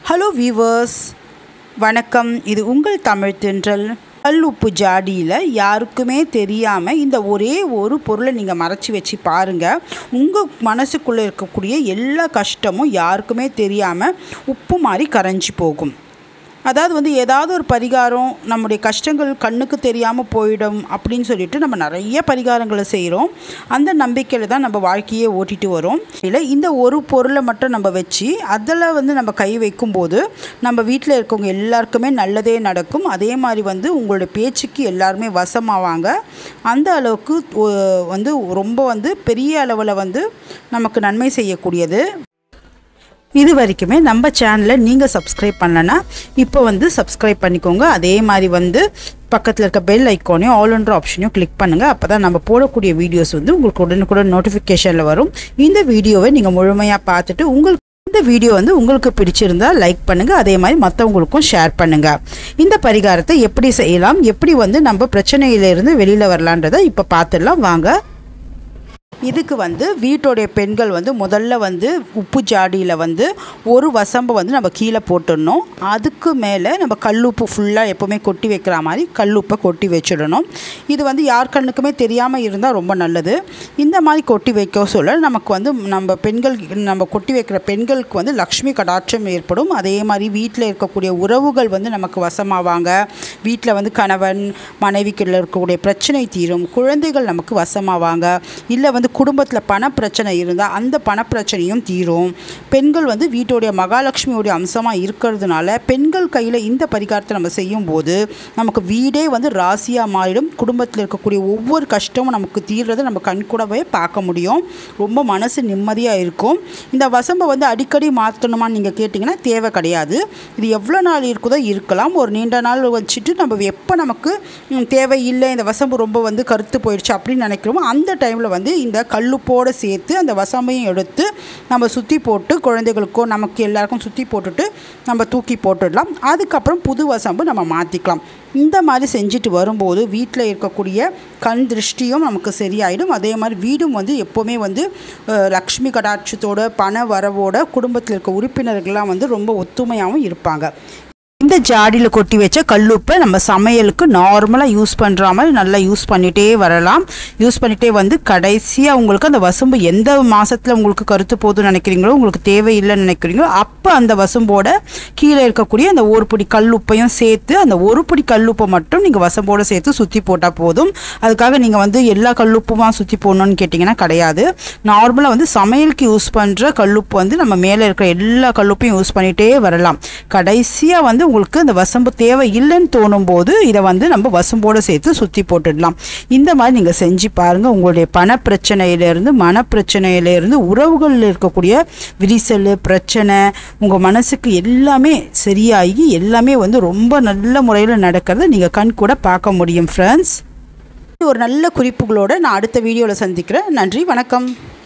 hello viewers வணக்கம் இது உங்கள் தமிழ் தென்றல் கல் உப்பு ஜாடியில் யாருக்குமே தெரியாமல் இந்த ஒரே ஒரு பொருளை நீங்கள் மறைச்சி வச்சு பாருங்கள் உங்கள் மனசுக்குள்ளே இருக்கக்கூடிய எல்லா கஷ்டமும் யாருக்குமே தெரியாமல் உப்பு மாதிரி கரைஞ்சி போகும் அதாவது வந்து ஏதாவது ஒரு பரிகாரம் நம்முடைய கஷ்டங்கள் கண்ணுக்கு தெரியாமல் போயிடும் அப்படின்னு சொல்லிட்டு நம்ம நிறைய பரிகாரங்களை செய்கிறோம் அந்த நம்பிக்கையில் தான் நம்ம வாழ்க்கையை ஓட்டிட்டு வரோம் இல்லை இந்த ஒரு பொருளை மட்டும் நம்ம வச்சு அதில் வந்து நம்ம கை வைக்கும்போது நம்ம வீட்டில் இருக்கவங்க எல்லாருக்குமே நல்லதே நடக்கும் அதே மாதிரி வந்து உங்களுடைய பேச்சுக்கு எல்லாருமே வசமாவாங்க அந்த அளவுக்கு ஒ- வந்து ரொம்ப வந்து பெரிய அளவில் வந்து நமக்கு நன்மை செய்யக்கூடியது இது வரைக்குமே நம்ம சேனலை நீங்கள் சப்ஸ்கிரைப் பண்ணலன்னா இப்போ வந்து சப்ஸ்கிரைப் பண்ணிக்கோங்க அதே மாதிரி வந்து பக்கத்தில் இருக்க பெல் ஐக்கானையும் ஆல் ஒன்ற ஆப்ஷனையும் கிளிக் பண்ணுங்கள் அப்போ தான் நம்ம போடக்கூடிய வீடியோஸ் வந்து உங்களுக்கு உடனுக்குடன் நோட்டிஃபிகேஷனில் வரும் இந்த வீடியோவை நீங்கள் முழுமையாக பார்த்துட்டு உங்களுக்கு இந்த வீடியோ வந்து உங்களுக்கு பிடிச்சிருந்தா லைக் பண்ணுங்கள் அதே மாதிரி மற்றவங்களுக்கும் ஷேர் பண்ணுங்கள் இந்த பரிகாரத்தை எப்படி செய்யலாம் எப்படி வந்து நம்ம பிரச்சனையிலிருந்து வெளியில் வரலான்றதை இப்போ பார்த்துடலாம் வாங்க இதுக்கு வந்து வீட்டோடைய பெண்கள் வந்து முதல்ல வந்து உப்பு ஜாடியில் வந்து ஒரு வசம்பை வந்து நம்ம கீழே போட்டுடணும் அதுக்கு மேலே நம்ம கல்லுப்பு ஃபுல்லாக எப்போவுமே கொட்டி வைக்கிற மாதிரி கல்லுப்பை கொட்டி வச்சிடணும் இது வந்து யார் கண்ணுக்குமே தெரியாமல் இருந்தால் ரொம்ப நல்லது இந்த மாதிரி கொட்டி வைக்க சொல்ல நமக்கு வந்து நம்ம பெண்கள் நம்ம கொட்டி வைக்கிற பெண்களுக்கு வந்து லக்ஷ்மி கடாட்சம் ஏற்படும் அதே மாதிரி வீட்டில் இருக்கக்கூடிய உறவுகள் வந்து நமக்கு வசமாவாங்க வீட்டில் வந்து கணவன் மனைவிக்குள்ள இருக்கக்கூடிய பிரச்சனை தீரும் குழந்தைகள் நமக்கு வசமாவாங்க இல்லை வந்து குடும்பத்தில் பணப்பிரச்சனை இருந்தால் அந்த பணப்பிரச்சனையும் தீரும் பெண்கள் வந்து வீட்டோடைய மகாலட்சுமியோடைய அம்சமாக இருக்கிறதுனால பெண்கள் கையில் இந்த பரிகாரத்தை நம்ம செய்யும்போது நமக்கு வீடே வந்து ராசியாக மாறிடும் குடும்பத்தில் இருக்கக்கூடிய ஒவ்வொரு கஷ்டமும் நமக்கு தீர்றதை நம்ம கண்கூடவே பார்க்க முடியும் ரொம்ப மனசு நிம்மதியாக இருக்கும் இந்த வசம்பை வந்து அடிக்கடி மாற்றணுமான்னு நீங்கள் கேட்டிங்கன்னா தேவை கிடையாது இது எவ்வளோ நாள் இருக்குதோ இருக்கலாம் ஒரு நீண்ட நாள் வச்சுட்டு நம்ம எப்போ நமக்கு ம், தேவையில்லை இந்த வசம்பு ரொம்ப வந்து கருத்து போயிடுச்சு அப்படின்னு நினைக்கிறோமோ அந்த டைமில் வந்து இந்த கல்லுப்போடு சேர்த்து அந்த வசம்பையும் எடுத்து நம்ம சுற்றி போட்டு குழந்தைகளுக்கோ நமக்கு எல்லாருக்கும் சுற்றி போட்டுட்டு நம்ம தூக்கி போட்டுடலாம் அதுக்கப்புறம் புது வசம்பு நம்ம மாற்றிக்கலாம் இந்த மாதிரி செஞ்சுட்டு வரும்போது வீட்டில் இருக்கக்கூடிய கண் திருஷ்டியும் நமக்கு சரியாயிடும் அதே மாதிரி வீடும் வந்து எப்போவுமே வந்து அஹ், லக்ஷ்மி கடாட்சத்தோட பண வரவோட குடும்பத்தில் இருக்க உறுப்பினர்கள்லாம் வந்து ரொம்ப ஒத்துமையாகவும் இருப்பாங்க இந்த ஜாடியில் கொட்டி வச்ச கல்லுப்பை நம்ம சமையலுக்கு நார்மலாக யூஸ் பண்ணுற மாதிரி நல்லா யூஸ் பண்ணிகிட்டே வரலாம் யூஸ் பண்ணிகிட்டே வந்து கடைசியாக உங்களுக்கு அந்த வசம்பு எந்த மாதத்தில் உங்களுக்கு கருத்து போதும்னு நினைக்கிறீங்களோ உங்களுக்கு தேவையில்லைன்னு நினைக்கிறீங்களோ அப்போ அந்த வசம்போட கீழே இருக்கக்கூடிய அந்த ஒரு பிடி கல்லுப்பையும் சேர்த்து அந்த ஒரு பிடி கல்லுப்பை மட்டும் நீங்கள் வசம்போட சேர்த்து சுற்றி போட்டால் போதும் அதுக்காக நீங்கள் வந்து எல்லா கல்லுப்புமா சுற்றி போடணும்னு கேட்டிங்கன்னா கிடையாது நார்மலாக வந்து சமையலுக்கு யூஸ் பண்ணுற கல்லுப்பு வந்து நம்ம மேலே இருக்கிற எல்லா கல்லுப்பையும் யூஸ் பண்ணிகிட்டே வரலாம் கடைசியாக வந்து உங்களுக்கு இந்த வசம்பு தேவை இல்லைன்னு தோணும் போது இதை வந்து நம்ம வசம்போடு சேர்த்து சுற்றி போட்டுடலாம் இந்த மாதிரி நீங்கள் செஞ்சு பாருங்கள் உங்களுடைய பண பிரச்சனையிலேருந்து மனப்பிரச்சனையிலேருந்து உறவுகளில் இருக்கக்கூடிய விரிசல் பிரச்சனை உங்கள் மனசுக்கு எல்லாமே சரியாகி எல்லாமே வந்து ரொம்ப நல்ல முறையில் நடக்கிறத நீங்கள் கண் கூட பார்க்க முடியும் ஃப்ரெண்ட்ஸ் ஒரு நல்ல குறிப்புகளோடு நான் அடுத்த வீடியோவில் சந்திக்கிறேன் நன்றி வணக்கம்